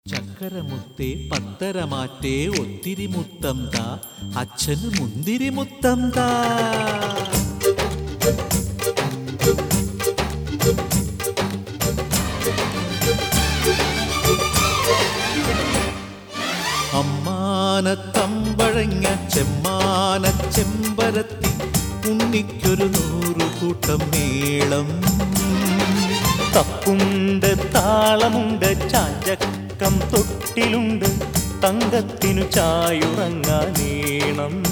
ചക്കരമുത്തേ പത്തരമാറ്റേ ഒത്തിരി മുത്തം താ അച്ഛന് മുന്തിരി മുത്തം താ അമ്മാനത്തമ്പഴങ്ങ ചെമ്മാന ചെമ്പരത്തി ഉണ്ണിക്കൊരു നൂറു കൂട്ടം മേളം തപ്പുണ്ട് താളമുണ്ട് ചാഞ്ചക്കം തൊട്ടിലുണ്ട് തങ്കത്തിനു ചായുറങ്ങാനീണം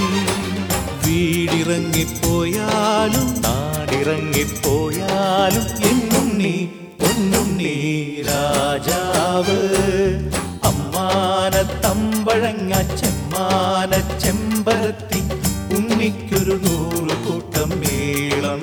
വീടിറങ്ങിപ്പോയാലും നാടിറങ്ങിപ്പോയാലും എന്നുണ്ണി പൊന്നുണ്ണി രാജാവ് അമ്മാന തമ്പഴങ്ങ ചെമ്മാന ചെമ്പരത്തി ഉണ്ണിക്കൊരു നൂറു കൂട്ടം മേളം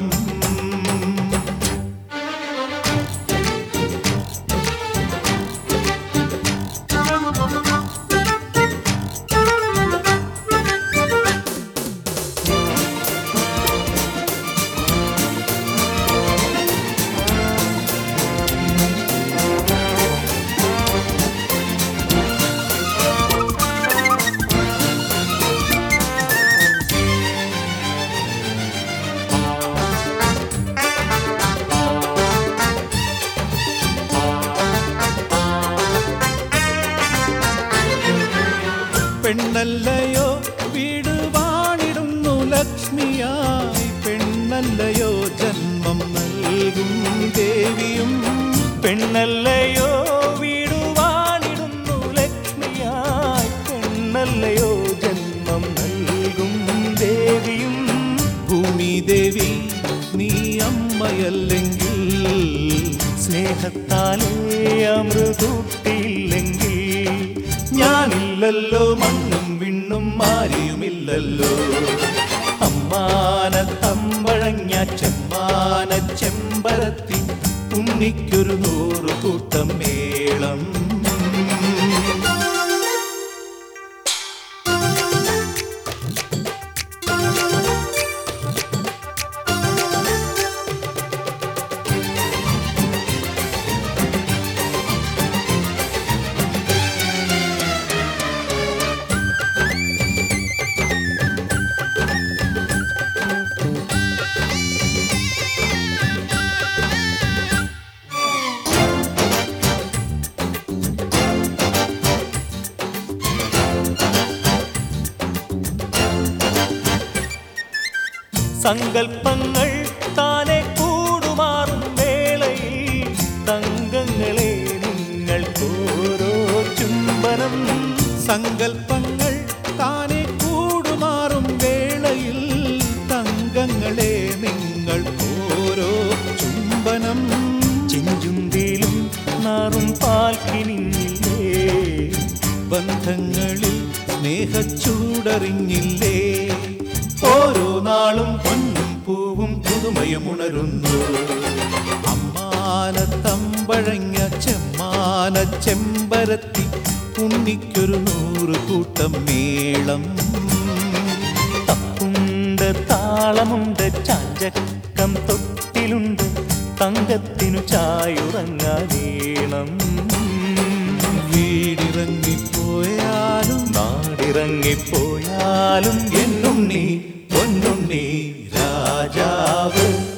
പെണ്ണല്ലയോ വീട് വാണിടുന്നു ലക്ഷ്മിയായി പെണ്ണല്ലയോ ജന്മം നൽകും ദേവിയും പെണ്ണല്ലയോ വീടുവാണിടുന്നു ലക്ഷ്മിയായി പെണ്ണല്ലയോ ജന്മം നൽകും ദേവിയും ഭൂമി ദേവി നീ അമ്മയല്ലെങ്കിൽ സ്നേഹത്താലേ അമൃതൂട്ടിയില്ലെങ്കിൽ ഞാനില്ലല്ലോ മണ്ണും വിണ്ണും മാരിയുമില്ലല്ലോ അമ്മാന തമ്പഴഞ്ഞ ചെമ്മാന ചെമ്പരത്തി ഉണ്ണിക്കൊരു നൂറ് കൂട്ടം മേളം സങ്കൽപ്പങ്ങൾ താനെ കൂടുമാറും വേളയിൽ തങ്കങ്ങളെ നിങ്ങൾക്കോരോ ചുംബനം സങ്കൽപ്പങ്ങൾ താനെ കൂടുമാറും വേളയിൽ തങ്കങ്ങളെ നിങ്ങൾ ഓരോ ചുംബനം ചെഞ്ചുണ്ടിലും നാറും പാൽക്കിനില്ലേ ബന്ധങ്ങളിൽ സ്നേഹച്ചൂടറിഞ്ഞില്ലേ ഓരോ നാളും പൊന്നും പൂവും പുതുമയും ഉണരുന്നു അമ്മാന തമ്പഴഞ്ഞ ചെമ്മാന ചെമ്പരത്തി ഉണ്ണിക്കൊരു നൂറ് കൂട്ടം മേളം തപ്പുണ്ട് താളമുണ്ട് ചാഞ്ചക്കം തൊട്ടിലുണ്ട് തങ്കത്തിനു ചായുറങ്ങാനീണം വീടിറങ്ങിപ്പോയാലും നാടിറങ്ങിപ്പോയാലും എന്നുണ്ണി പൊന്നുണ്ണി രാജാവ്